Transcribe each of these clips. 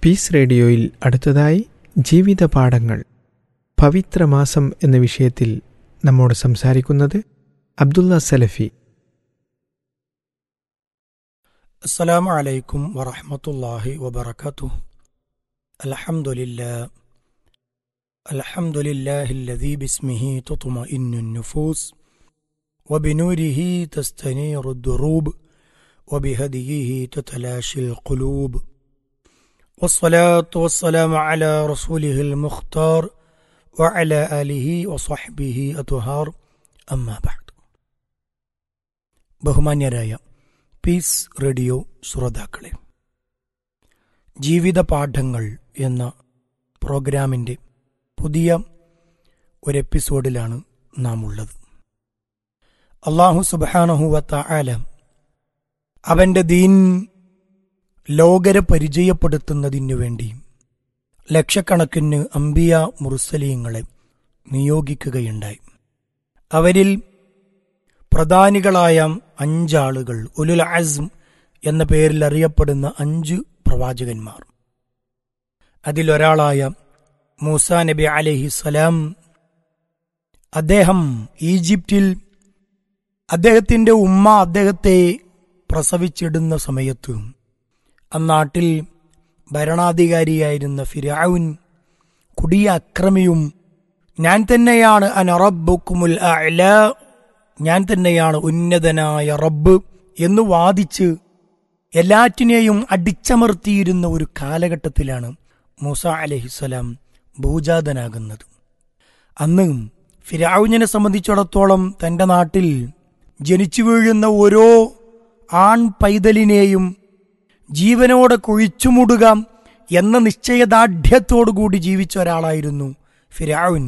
piece റേഡിയോയിൽ അടുത്തതായി ജീവിത പാഠങ്ങൾ പവിത്രമാസം എന്ന വിഷയത്തിൽ നമ്മോട് സംസാരിക്കുന്നത് അബ്ദുള്ള സലഫി السلام عليكم ورحمة الله وبركاته الحمد لله الحمد لله الذي باسمه تطمئن النفوس وبنوره تستنير الدروب وبهديه تتلاشى القلوب والصلاة والسلام على رسوله المختار وعلى آله وصحبه أطهار أما بعد ബഹുമാന്യരായ പീസ് റേഡിയോ ശ്രോതാക്കളെ ജീവിത പാഠങ്ങൾ എന്ന പ്രോഗ്രാമിൻ്റെ പുതിയ ഒരു എപ്പിസോഡിലാണ് നാം ഉള്ളത് അള്ളാഹു സുബാനഹുവത്ത ആല അവൻ്റെ ദീൻ ലോകരെ പരിചയപ്പെടുത്തുന്നതിനു വേണ്ടി ലക്ഷക്കണക്കിന് അംബിയ മുറുസലീങ്ങളെ നിയോഗിക്കുകയുണ്ടായി അവരിൽ പ്രധാനികളായ അഞ്ചാളുകൾ ഉലുൽ അസ്ം എന്ന പേരിൽ അറിയപ്പെടുന്ന അഞ്ച് പ്രവാചകന്മാർ അതിലൊരാളായ മൂസ നബി അലഹിസലാം അദ്ദേഹം ഈജിപ്തിൽ അദ്ദേഹത്തിന്റെ ഉമ്മ അദ്ദേഹത്തെ പ്രസവിച്ചിടുന്ന സമയത്ത് അന്നാട്ടിൽ ഭരണാധികാരിയായിരുന്ന ഫിരാവുൻ കുടിയ അക്രമിയും ഞാൻ തന്നെയാണ് അനറബുക്കുമുൽ അഅ്ല ഞാൻ തന്നെയാണ് ഉന്നതനായ റബ്ബ് എന്ന് വാദിച്ച് എല്ലാറ്റിനെയും അടിച്ചമർത്തിയിരുന്ന ഒരു കാലഘട്ടത്തിലാണ് മൂസ അലഹിസ്സലാം ഭൂജാതനാകുന്നത് അന്ന് ഫിരാവുഞ്ഞിനെ സംബന്ധിച്ചിടത്തോളം തന്റെ നാട്ടിൽ ജനിച്ചു വീഴുന്ന ഓരോ ആൺ പൈതലിനെയും ജീവനോടെ കുഴിച്ചുമുടുക എന്ന നിശ്ചയദാർഢ്യത്തോടുകൂടി ജീവിച്ച ഒരാളായിരുന്നു ഫിരാവുൻ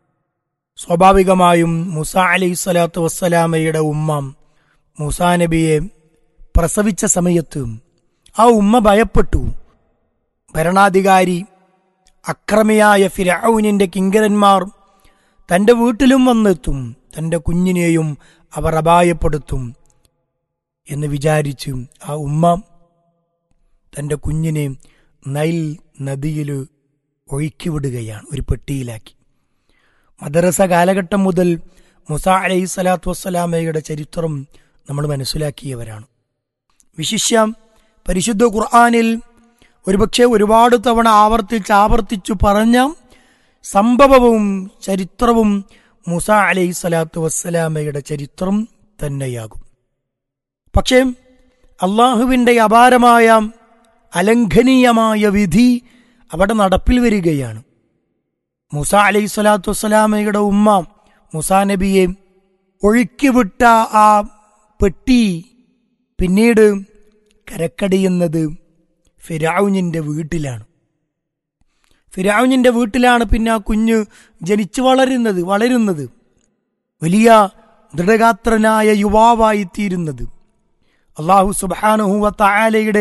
സ്വാഭാവികമായും മുസ അലൈഹി സ്വലാത്തു വസ്സലാമയുടെ ഉമ്മ മുസാ നബിയെ പ്രസവിച്ച സമയത്ത് ആ ഉമ്മ ഭയപ്പെട്ടു ഭരണാധികാരി അക്രമിയായ ഫിരൌനിന്റെ കിങ്കരന്മാർ തന്റെ വീട്ടിലും വന്നെത്തും തന്റെ കുഞ്ഞിനെയും അവർ അപായപ്പെടുത്തും എന്ന് വിചാരിച്ച് ആ ഉമ്മ തന്റെ കുഞ്ഞിനെ നൈൽ നദിയിൽ ഒഴുക്കിവിടുകയാണ് ഒരു പെട്ടിയിലാക്കി മദ്രസ കാലഘട്ടം മുതൽ മുസ അലൈഹി സ്വലാത്തു വസ്സലാമയുടെ ചരിത്രം നമ്മൾ മനസ്സിലാക്കിയവരാണ് വിശിഷ്യ പരിശുദ്ധ ഖുർആാനിൽ ഒരുപക്ഷെ ഒരുപാട് തവണ ആവർത്തിച്ച് ആവർത്തിച്ചു പറഞ്ഞ സംഭവവും ചരിത്രവും മുസ അലൈഹി സ്വലാത്തു വസ്സലാമയുടെ ചരിത്രം തന്നെയാകും പക്ഷേ അള്ളാഹുവിൻ്റെ അപാരമായ അലംഘനീയമായ വിധി അവിടെ നടപ്പിൽ വരികയാണ് മുസ അലൈഹി സ്വലാത്തു വസ്സലാമയുടെ ഉമ്മ മുസാ നബിയെ ഒഴുക്കിവിട്ട ആ പെട്ടി പിന്നീട് കരക്കടിയുന്നത് ഫിരാവുഞ്ഞിന്റെ വീട്ടിലാണ് ഫിരാവുഞ്ഞിന്റെ വീട്ടിലാണ് പിന്നെ ആ കുഞ്ഞ് ജനിച്ചു വളരുന്നത് വളരുന്നത് വലിയ ദൃഢഗാത്രനായ യുവാവായിത്തീരുന്നത് അള്ളാഹു സുബാനുഹുവ തായാലയുടെ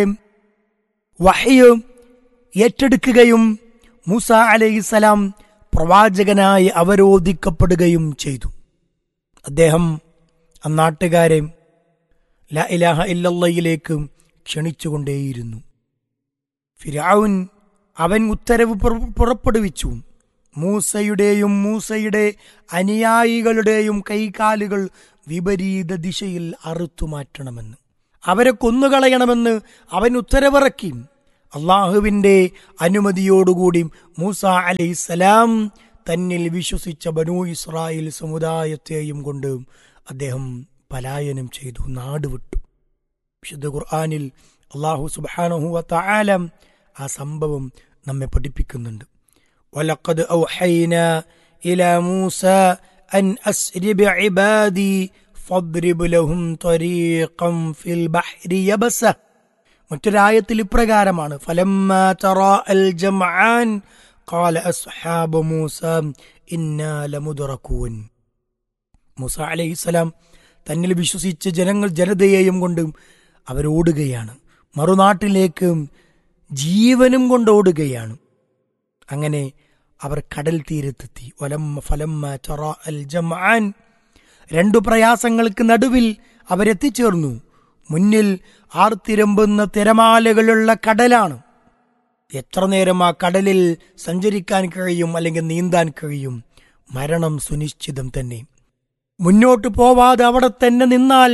വഹയ് ഏറ്റെടുക്കുകയും മൂസ അലൈഹിസലാം പ്രവാചകനായി അവരോധിക്കപ്പെടുകയും ചെയ്തു അദ്ദേഹം അന്നാട്ടുകാരെ ല ഇലാഹ ഇല്ലയിലേക്ക് ക്ഷണിച്ചുകൊണ്ടേയിരുന്നു ഫിരാവുൻ അവൻ ഉത്തരവ് പുറപ്പെടുവിച്ചു മൂസയുടെയും മൂസയുടെ അനുയായികളുടെയും കൈകാലുകൾ വിപരീത ദിശയിൽ അറുത്തുമാറ്റണമെന്ന് അവരെ കൊന്നുകളയണമെന്ന് അവൻ ഉത്തരവിറക്കി അള്ളാഹുവിന്റെ അനുമതിയോടുകൂടി മൂസ അലൈസലാം തന്നിൽ വിശ്വസിച്ച ബനു ഇസ്രായേൽ സമുദായത്തെയും കൊണ്ട് അദ്ദേഹം പലായനം ചെയ്തു നാട് വിട്ടു വിശുദ്ധ ഖുർആാനിൽ അള്ളാഹു സുബാനഹു വത്തായാലം ആ സംഭവം നമ്മെ പഠിപ്പിക്കുന്നുണ്ട് ولقد أوحينا إلى موسى أن أسر بعبادي فاضرب لهم طريقا في البحر يبسه മറ്റൊരായത്തിൽ ഇപ്രകാരമാണ് ഫലമ്മ അൽ ജംആൻ قال أصحاب موسى إنا لمدركون മൂസ അലൈഹിസ്സലാം തന്നിൽ വിശ്വസിച്ച ജനങ്ങൾ ജനതയെയും കൊണ്ട് അവരോടുകയാണ് മറുനാട്ടിലേക്ക് ജീവനും കൊണ്ട് ഓടുകയാണ് അങ്ങനെ അവർ കടൽ തീരത്തെത്തി ഒലമ്മ ഫലമ്മ അൽ ജംആൻ രണ്ടു പ്രയാസങ്ങൾക്ക് നടുവിൽ അവരെത്തിച്ചേർന്നു മുന്നിൽ ആർത്തിരമ്പുന്ന തിരമാലകളുള്ള കടലാണ് എത്ര നേരം ആ കടലിൽ സഞ്ചരിക്കാൻ കഴിയും അല്ലെങ്കിൽ നീന്താൻ കഴിയും മരണം സുനിശ്ചിതം തന്നെ മുന്നോട്ട് പോവാതെ അവിടെ തന്നെ നിന്നാൽ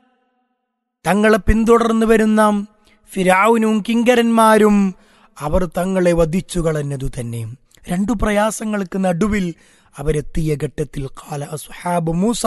തങ്ങളെ പിന്തുടർന്നു വരുന്ന ഫിരാവുനും കിങ്കരന്മാരും അവർ തങ്ങളെ വധിച്ചു കളഞ്ഞതു തന്നെ രണ്ടു പ്രയാസങ്ങൾക്ക് നടുവിൽ അവരെത്തിയ ഘട്ടത്തിൽ കാല അസ്ഹാബ് മൂസ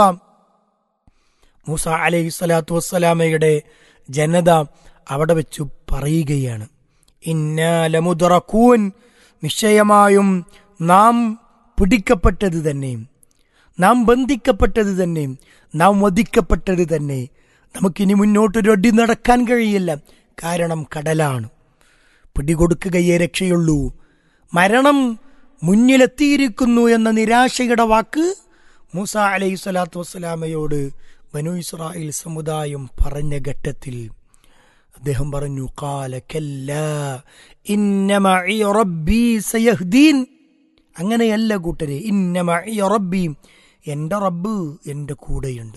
മൂസ അലൈഹി സ്വലാത്തു വസ്സലാമയുടെ ജനത അവിടെ വെച്ചു പറയുകയാണ് ഇന്നലമുദറക്കൂൻ നിശ്ചയമായും നാം പിടിക്കപ്പെട്ടത് തന്നെ നാം ബന്ധിക്കപ്പെട്ടത് തന്നെ നാം വധിക്കപ്പെട്ടത് തന്നെ നമുക്കിനി മുന്നോട്ടൊരു അടി നടക്കാൻ കഴിയില്ല കാരണം കടലാണ് പിടികൊടുക്കുകയേ രക്ഷയുള്ളൂ മരണം മുന്നിലെത്തിയിരിക്കുന്നു എന്ന നിരാശയുടെ വാക്ക് മൂസ അലൈഹി സ്വലാത്തു വസ്സലാമയോട് ബനു ഇസ്രായേൽ സമുദായം പറഞ്ഞ ഘട്ടത്തിൽ അദ്ദേഹം പറഞ്ഞു കാല കല്ലാ ഇന്ന മഇ റബ്ബി സയഹ്ദീൻ അങ്ങനെയല്ല കൂട്ടരെ ഇന്ന മഇ റബ്ബി എൻ്റെ റബ്ബ് എൻ്റെ കൂടെയുണ്ട്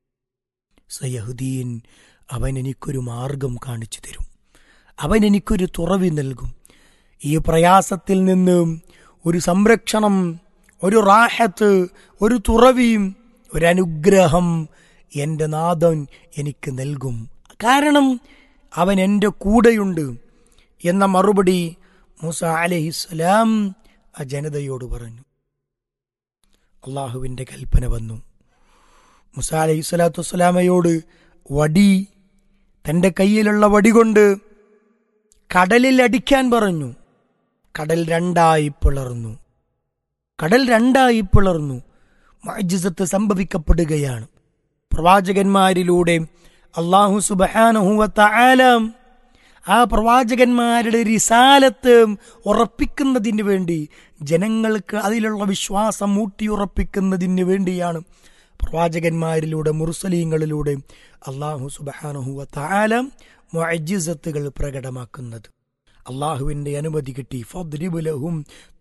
സയഹുദ്ദീൻ അവൻ എനിക്കൊരു മാർഗം കാണിച്ചു തരും അവൻ എനിക്കൊരു തുറവി നൽകും ഈ പ്രയാസത്തിൽ നിന്ന് ഒരു സംരക്ഷണം ഒരു റാഹത്ത് ഒരു തുറവിയും ഒരു അനുഗ്രഹം എൻ്റെ നാഥൻ എനിക്ക് നൽകും കാരണം അവൻ എൻ്റെ കൂടെയുണ്ട് എന്ന മറുപടി മൂസ അലഹിസ്സലാം ആ ജനതയോട് പറഞ്ഞു അള്ളാഹുവിൻ്റെ കൽപ്പന വന്നു മുസ അലൈഹി സ്വലാത്തു വസ്സലാമയോട് വടി തൻ്റെ കയ്യിലുള്ള വടി കൊണ്ട് കടലിൽ അടിക്കാൻ പറഞ്ഞു കടൽ രണ്ടായി പിളർന്നു കടൽ രണ്ടായി പിളർന്നു മജിസത്ത് സംഭവിക്കപ്പെടുകയാണ് പ്രവാചകന്മാരിലൂടെ അള്ളാഹു സുബാനഹുവത്ത ആലം ആ പ്രവാചകന്മാരുടെ റിസാലത്ത് ഉറപ്പിക്കുന്നതിന് വേണ്ടി ജനങ്ങൾക്ക് അതിലുള്ള വിശ്വാസം ഊട്ടിയുറപ്പിക്കുന്നതിന് വേണ്ടിയാണ് പ്രവാചകന്മാരിലൂടെ മുർസലീങ്ങളിലൂടെ അള്ളാഹു സുബാനഹുവ താലം മുഅജിസത്തുകൾ പ്രകടമാക്കുന്നത് അള്ളാഹുവിൻ്റെ അനുമതി കിട്ടി ഫദ്രിബുലഹും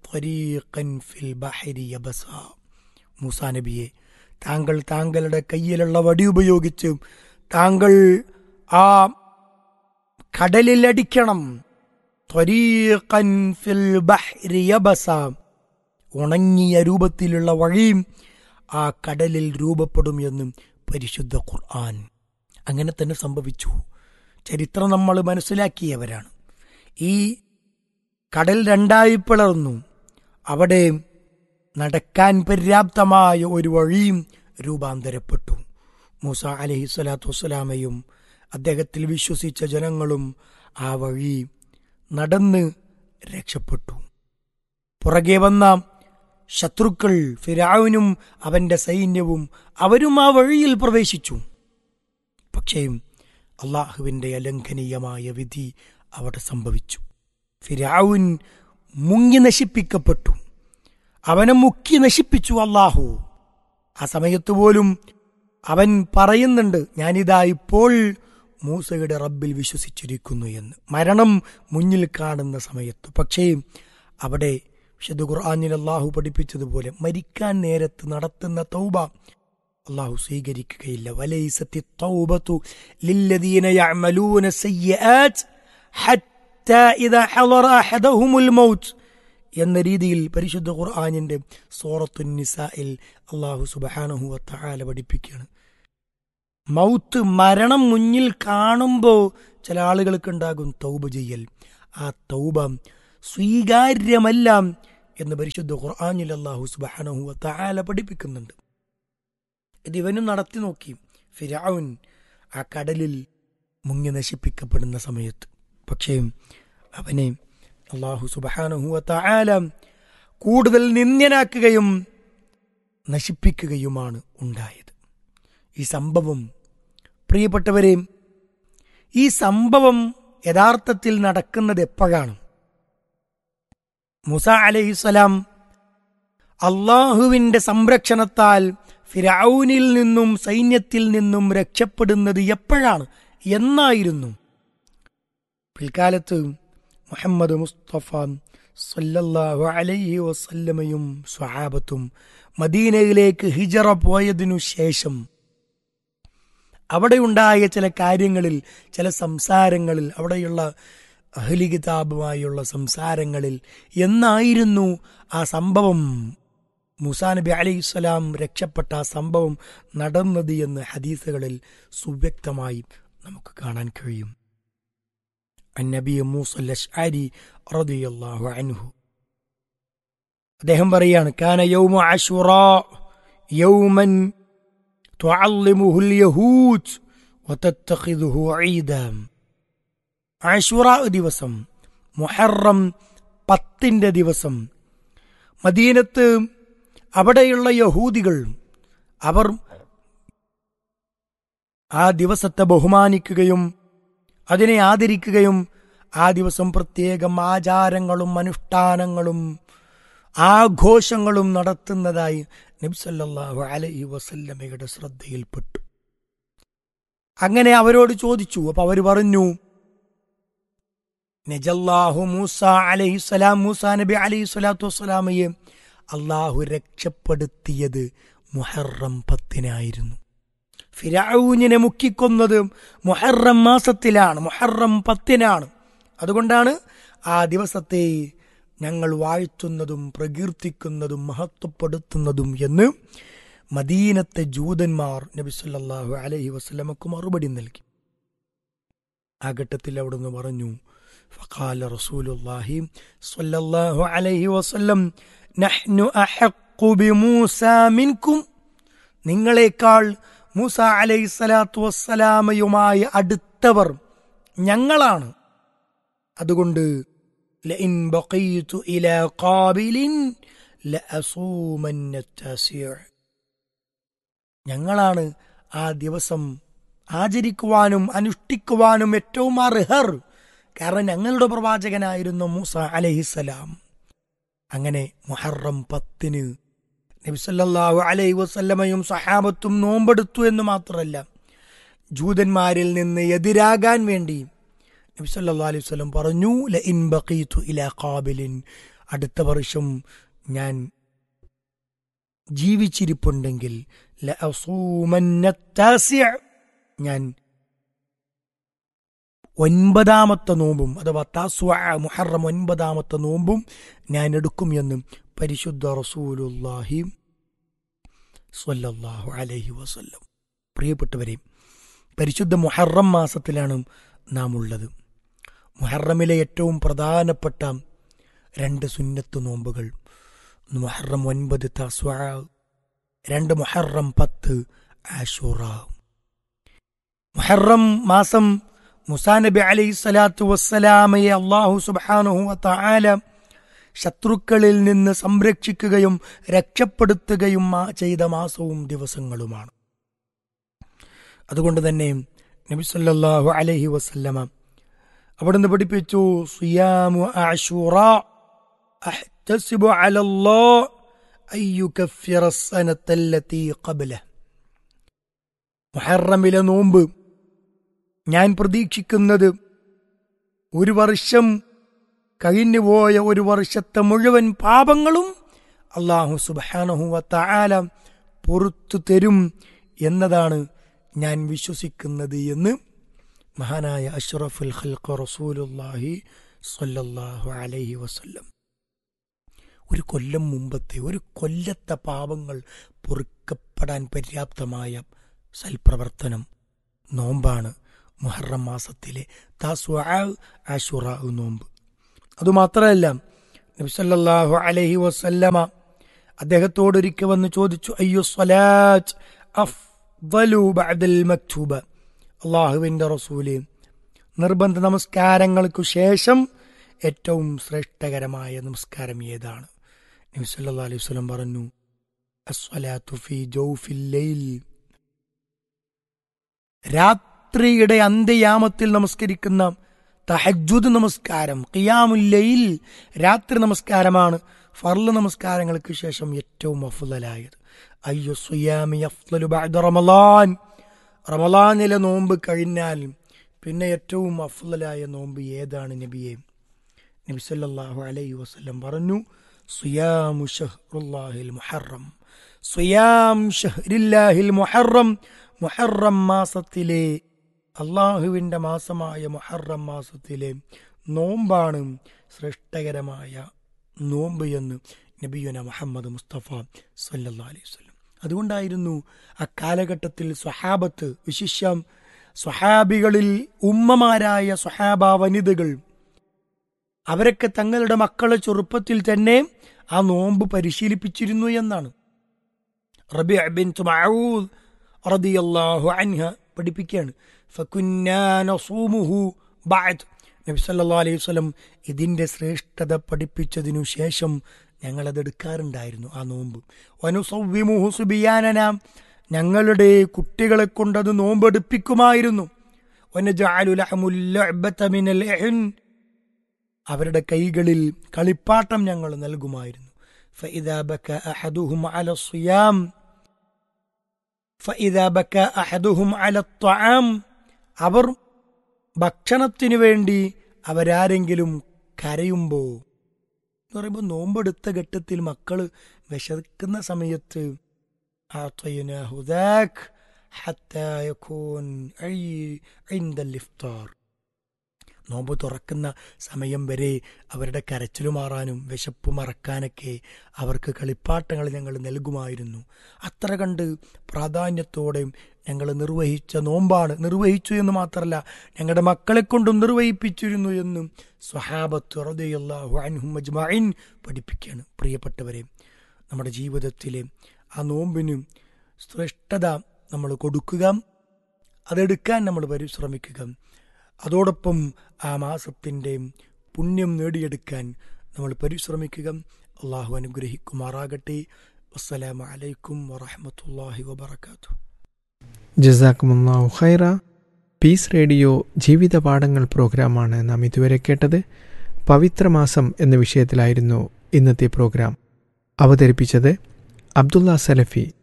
ഫിൽ ബഹരി യബസ മൂസാ നബിയെ താങ്കൾ താങ്കളുടെ കയ്യിലുള്ള വടി ഉപയോഗിച്ച് താങ്കൾ ആ കടലിൽ അടിക്കണം ത്വരീഖൻ ഫിൽ ബഹ്രി യബസ ഉണങ്ങിയ രൂപത്തിലുള്ള വഴിയും ആ കടലിൽ രൂപപ്പെടും എന്നും പരിശുദ്ധ ഖുർആൻ അങ്ങനെ തന്നെ സംഭവിച്ചു ചരിത്രം നമ്മൾ മനസ്സിലാക്കിയവരാണ് ഈ കടൽ രണ്ടായി പിളർന്നു അവിടെ നടക്കാൻ പര്യാപ്തമായ ഒരു വഴിയും രൂപാന്തരപ്പെട്ടു മൂസ അലഹി സ്വലാത്തു വസ്സലാമയും അദ്ദേഹത്തിൽ വിശ്വസിച്ച ജനങ്ങളും ആ വഴി നടന്ന് രക്ഷപ്പെട്ടു പുറകെ വന്ന ശത്രുക്കൾ ഫിരാവിനും അവന്റെ സൈന്യവും അവരും ആ വഴിയിൽ പ്രവേശിച്ചു പക്ഷേ അള്ളാഹുവിന്റെ അലംഘനീയമായ വിധി അവിടെ സംഭവിച്ചു ഫിരാവുൻ മുങ്ങി നശിപ്പിക്കപ്പെട്ടു അവനെ മുക്കി നശിപ്പിച്ചു അള്ളാഹു ആ സമയത്ത് പോലും അവൻ പറയുന്നുണ്ട് ഞാനിതാ ഇപ്പോൾ മൂസയുടെ റബ്ബിൽ വിശ്വസിച്ചിരിക്കുന്നു എന്ന് മരണം മുന്നിൽ കാണുന്ന സമയത്ത് പക്ഷേ അവിടെ വിശുദ്ധ ഖുർആാനിൽ അള്ളാഹു പഠിപ്പിച്ചതുപോലെ മരിക്കാൻ നേരത്ത് നടത്തുന്ന തൗബ അള്ളാഹു സ്വീകരിക്കുകയില്ല വലൈസത്തി തൗബത്തു ലില്ലദീന യഅമലൂന സയ്യിആത്ത് ഹത്താ ഇദാ ഹളറ അഹദഹുമുൽ മൗത്ത് എന്ന രീതിയിൽ പരിശുദ്ധ ഖുർആാനിന്റെ സൂറത്തു നിസായിൽ അള്ളാഹു സുബഹാനഹു വത്തആല പഠിപ്പിക്കുകയാണ് മൗത്ത് മരണം മുന്നിൽ കാണുമ്പോൾ ചില ആളുകൾക്ക് ഉണ്ടാകും തൗബ ചെയ്യൽ ആ തൗബ സ്വീകാര്യമല്ല എന്ന് പരിശുദ്ധ ഖുർആാനിൽ അള്ളാഹു സുബഹാനഹു വത്തആല പഠിപ്പിക്കുന്നുണ്ട് ഇത് ഇവനും നടത്തി നോക്കി ഫിരാവുൻ ആ കടലിൽ മുങ്ങി നശിപ്പിക്കപ്പെടുന്ന സമയത്ത് പക്ഷേ അവനെ അള്ളാഹു സുബഹാനഹുവത്ത ആലം കൂടുതൽ നിന്ദ്യനാക്കുകയും നശിപ്പിക്കുകയുമാണ് ഉണ്ടായത് ഈ സംഭവം പ്രിയപ്പെട്ടവരെ ഈ സംഭവം യഥാർത്ഥത്തിൽ നടക്കുന്നത് എപ്പോഴാണ് മുസ അലഹിസ്സലാം അള്ളാഹുവിന്റെ സംരക്ഷണത്താൽ ഫിരൌനിൽ നിന്നും സൈന്യത്തിൽ നിന്നും രക്ഷപ്പെടുന്നത് എപ്പോഴാണ് എന്നായിരുന്നു പിൽക്കാലത്ത് മുഹമ്മദ് മുസ്തഫ സല്ലല്ലാഹു അലൈഹി വസല്ലമയും സ്വഹാബത്തും മദീനയിലേക്ക് ഹിജറ പോയതിനു ശേഷം അവിടെയുണ്ടായ ചില കാര്യങ്ങളിൽ ചില സംസാരങ്ങളിൽ അവിടെയുള്ള അഹ്ലി കിതാബുമായുള്ള സംസാരങ്ങളിൽ എന്നായിരുന്നു ആ സംഭവം മുസാ നബി അലൈഹി സ്വലാം രക്ഷപ്പെട്ട ആ സംഭവം നടന്നത് എന്ന് ഹദീസുകളിൽ സുവ്യക്തമായി നമുക്ക് കാണാൻ കഴിയും അന്നബി മൂസൽ അഷ്അരി റളിയല്ലാഹു അൻഹു അദ്ദേഹം പറയാണ് കാന യൗമ അശുറാ യൗമൻ തുഅല്ലിമുഹുൽ യഹൂദ് വതത്തഖിദുഹു ഈദാ അശുറാ ദിവസം മുഹറം പത്തിന്റെ ദിവസം മദീനത്ത് അവിടെയുള്ള യഹൂദികൾ അവർ ആ ദിവസത്തെ ബഹുമാനിക്കുകയും അതിനെ ആദരിക്കുകയും ആ ദിവസം പ്രത്യേകം ആചാരങ്ങളും അനുഷ്ഠാനങ്ങളും ആഘോഷങ്ങളും നടത്തുന്നതായി നബ്സല്ലാഹു അലൈഹി വസല്ലമയുടെ ശ്രദ്ധയിൽപ്പെട്ടു അങ്ങനെ അവരോട് ചോദിച്ചു അപ്പൊ അവർ പറഞ്ഞു നജല്ലാഹു മൂസ അലൈഹിസ്സലാം മൂസ നബി അലൈഹി സ്വലാത്തു വസ്സലാമയെ അള്ളാഹു രക്ഷപ്പെടുത്തിയത് മുഹറം പത്തിനായിരുന്നു ഫിരാഊനിനെ മുക്കിക്കൊന്നത് മുഹറം മാസത്തിലാണ് മുഹറം പത്തിനാണ് അതുകൊണ്ടാണ് ആ ദിവസത്തെ ഞങ്ങൾ വാഴ്ത്തുന്നതും പ്രകീർത്തിക്കുന്നതും മഹത്വപ്പെടുത്തുന്നതും എന്ന് മദീനത്തെ ജൂതന്മാർ നബി സല്ലല്ലാഹു അലൈഹി വസല്ലമക്ക് മറുപടി നൽകി ആ ഘട്ടത്തിൽ അവിടുന്ന് പറഞ്ഞു فقال رسول الله صلى الله عليه وسلم نحن أحق بموسى منكم നിങ്ങളെക്കാൾ മൂസ അലൈഹി സ്വലാത്തു വസ്സലാമയുമായി അടുത്തവർ ഞങ്ങളാണ് അതുകൊണ്ട് لئن بقيت إلى قابل لأصومن التاسع ഞങ്ങളാണ് ആ ദിവസം ആചരിക്കുവാനും അനുഷ്ഠിക്കുവാനും ഏറ്റവും അർഹർ കാരണം ഞങ്ങളുടെ പ്രവാചകനായിരുന്നു മൂസ അലഹിസലാം അങ്ങനെ മുഹറം പത്തിന് നബിസല്ലാഹു അലൈഹി വസല്ലമയും സഹാബത്തും നോമ്പെടുത്തു എന്ന് മാത്രമല്ല ജൂതന്മാരിൽ നിന്ന് എതിരാകാൻ വേണ്ടി നബിസല്ലാ അലൈഹി വസല്ലം പറഞ്ഞു ല ഇൻ ബഖീതു ഇലാ ഖാബിലിൻ അടുത്ത വർഷം ഞാൻ ജീവിച്ചിരിപ്പുണ്ടെങ്കിൽ ല അസൂമന്ന താസിഅ ഞാൻ ഒൻപതാമത്തെ നോമ്പും അഥവാ താസ്വ മുഹറം ഒൻപതാമത്തെ നോമ്പും ഞാൻ എടുക്കും എന്ന് പരിശുദ്ധ റസൂലുല്ലാഹി സ്വല്ലല്ലാഹു അലൈഹി വസല്ലം പ്രിയപ്പെട്ടവരെ പരിശുദ്ധ മുഹറം മാസത്തിലാണ് നാം ഉള്ളത് മുഹറമിലെ ഏറ്റവും പ്രധാനപ്പെട്ട രണ്ട് സുന്നത്ത് നോമ്പുകൾ മുഹറം ഒൻപത് തസ്വ രണ്ട് മുഹറം പത്ത് ആഷുറ മുഹറം മാസം മുസാ നബി അലൈഹി സ്വലാത്തു വസ്സലാമയെ അള്ളാഹു സുബാനുഹു താല ശത്രുക്കളിൽ നിന്ന് സംരക്ഷിക്കുകയും രക്ഷപ്പെടുത്തുകയും ചെയ്ത മാസവും ദിവസങ്ങളുമാണ് അതുകൊണ്ട് തന്നെ നബി സല്ലല്ലാഹു അലൈഹി വസല്ലമ അവിടുന്ന് പഠിപ്പിച്ചു സിയാമു ആഷൂറ അഹ്തസിബു അലല്ലാഹ് അയ്യുകഫിറ സനത്തല്ലത്തി ഖബ്ല മുഹറമിലെ നോമ്പ് ഞാൻ പ്രതീക്ഷിക്കുന്നത് ഒരു വർഷം കഴിഞ്ഞുപോയ ഒരു വർഷത്തെ മുഴുവൻ പാപങ്ങളും അള്ളാഹു സുബാനഹുവല പുറത്തു തരും എന്നതാണ് ഞാൻ വിശ്വസിക്കുന്നത് എന്ന് മഹാനായ അഷ്റഫുൽ ഖൽഖ റസൂലുല്ലാഹി സ്വല്ലല്ലാഹു അലൈഹി വസല്ലം ഒരു കൊല്ലം മുമ്പത്തെ ഒരു കൊല്ലത്തെ പാപങ്ങൾ പൊറുക്കപ്പെടാൻ പര്യാപ്തമായ സൽപ്രവർത്തനം നോമ്പാണ് മുഹറം മാസത്തിലെ താസ്വ ആഷുറ നോമ്പ് അതുമാത്രമല്ല നബിസല്ലാഹു അലഹി വസല്ലമ അദ്ദേഹത്തോട് ഒരിക്കൽ വന്ന് ചോദിച്ചു അയ്യോ സ്വലാത്ത് അഫ്ദലു ബഅദൽ മക്തൂബ അള്ളാഹുവിൻ്റെ റസൂല് നിർബന്ധ നമസ്കാരങ്ങൾക്കു ശേഷം ഏറ്റവും ശ്രേഷ്ഠകരമായ നമസ്കാരം ഏതാണ് നബി സല്ലല്ലാഹു അലൈഹി വസല്ലം പറഞ്ഞു അസ്വലാത്തു ഫീ ജൗഫിൽ ലൈൽ രാത്രിയുടെ അന്ത്യയാമത്തിൽ നമസ്കരിക്കുന്ന തഹജുദ് നമസ്കാരം ഖിയാമുല്ലയിൽ രാത്രി നമസ്കാരമാണ് ഫർള് നമസ്കാരങ്ങൾക്ക് ശേഷം ഏറ്റവും അഫ്ദലായത് അയ്യോ സുയാമി അഫ്ദലു ബഅദ റമളാൻ റമളാനിലെ നോമ്പ് കഴിഞ്ഞാൽ പിന്നെ ഏറ്റവും അഫ്ദലായ നോമ്പ് ഏതാണ് നബിയെ നബി സല്ലല്ലാഹു അലൈഹി വസല്ലം പറഞ്ഞു സുയാമു ഷഹ്റുല്ലാഹിൽ മുഹറം സുയാം ഷഹ്രില്ലാഹിൽ മുഹറം മുഹറം മാസത്തിലെ അള്ളാഹുവിൻ്റെ മാസമായ മുഹറം മാസത്തിലെ നോമ്പാണ് ശ്രേഷ്ഠകരമായ നോമ്പ് എന്ന് നബിയുന മുഹമ്മദ് മുസ്തഫ സല്ലല്ലാ അലൈഹി വസല്ലം അതുകൊണ്ടായിരുന്നു അക്കാലഘട്ടത്തിൽ സ്വഹാബത്ത് വിശിഷ്യം സ്വഹാബികളിൽ ഉമ്മമാരായ സ്വഹാബ വനിതകൾ അവരൊക്കെ തങ്ങളുടെ മക്കളെ ചെറുപ്പത്തിൽ തന്നെ ആ നോമ്പ് പരിശീലിപ്പിച്ചിരുന്നു എന്നാണ് റബി ബിൻ മഊദ് റളിയല്ലാഹു അൻഹ പഠിപ്പിക്കുകയാണ് ഫകുന്നാ നസൂമുഹു ബഅദ് നബി സല്ലല്ലാഹു അലൈഹി വസല്ലം ഇതിന്റെ ശ്രേഷ്ഠത പഠിപ്പിച്ചതിനു ശേഷം ഞങ്ങളത് എടുക്കാറുണ്ടായിരുന്നു ആ നോമ്പ് വനുസവ്വിമുഹു സുബിയാനന ഞങ്ങളുടെ കുട്ടികളെ കൊണ്ടത് നോമ്പെടുപ്പിക്കുമായിരുന്നു വനജഅലു ലഹമുൽ ലഅബത മിനൽ ഇഹ്ൻ അവരുടെ കൈകളിൽ കളിപ്പാട്ടം ഞങ്ങൾ നൽകുമായിരുന്നു فإذا بكى أحدهم على الصيام فإذا بكى أحدهم على الطعام അവർ ഭക്ഷണത്തിനു വേണ്ടി അവരാരെങ്കിലും കരയുമ്പോ എന്ന് പറയുമ്പോൾ നോമ്പെടുത്ത ഘട്ടത്തിൽ മക്കള് വിശക്കുന്ന സമയത്ത് أعطيناه ذاك حتى يكون عي- عند الإفطار നോമ്പ് തുറക്കുന്ന സമയം വരെ അവരുടെ കരച്ചില് മാറാനും വിശപ്പ് മറക്കാനൊക്കെ അവർക്ക് കളിപ്പാട്ടങ്ങൾ ഞങ്ങൾ നൽകുമായിരുന്നു അത്ര കണ്ട് പ്രാധാന്യത്തോടെ ഞങ്ങൾ നിർവഹിച്ച നോമ്പാണ് നിർവഹിച്ചു എന്ന് മാത്രമല്ല ഞങ്ങളുടെ മക്കളെ കൊണ്ടും നിർവഹിപ്പിച്ചിരുന്നു എന്നും സ്വഹാബത്ത് റളിയല്ലാഹു അൻഹും അജ്മഈൻ പഠിപ്പിക്കുകയാണ് പ്രിയപ്പെട്ടവരെ നമ്മുടെ ജീവിതത്തിലെ ആ നോമ്പിന് ശ്രേഷ്ഠത നമ്മൾ കൊടുക്കുക അതെടുക്കാൻ നമ്മൾ പരിശ്രമിക്കുക അതോടൊപ്പം ആ മാസത്തിൻ്റെ പുണ്യം നേടിയെടുക്കാൻ നമ്മൾ പരിശ്രമിക്കുക അള്ളാഹു അനുഗ്രഹിക്കുമാറാകട്ടെ അസ്സലാമു അലൈക്കും വറഹമത്തല്ലാഹി വബർക്കാത്തു ജസാക്കുമുല്ലാഹു ഖൈറ പീസ് റേഡിയോ ജീവിത പാഠങ്ങൾ പ്രോഗ്രാമാണ് നാം ഇതുവരെ കേട്ടത് പവിത്രമാസം എന്ന വിഷയത്തിലായിരുന്നു ഇന്നത്തെ പ്രോഗ്രാം അവതരിപ്പിച്ചത് അബ്ദുള്ള സലഫി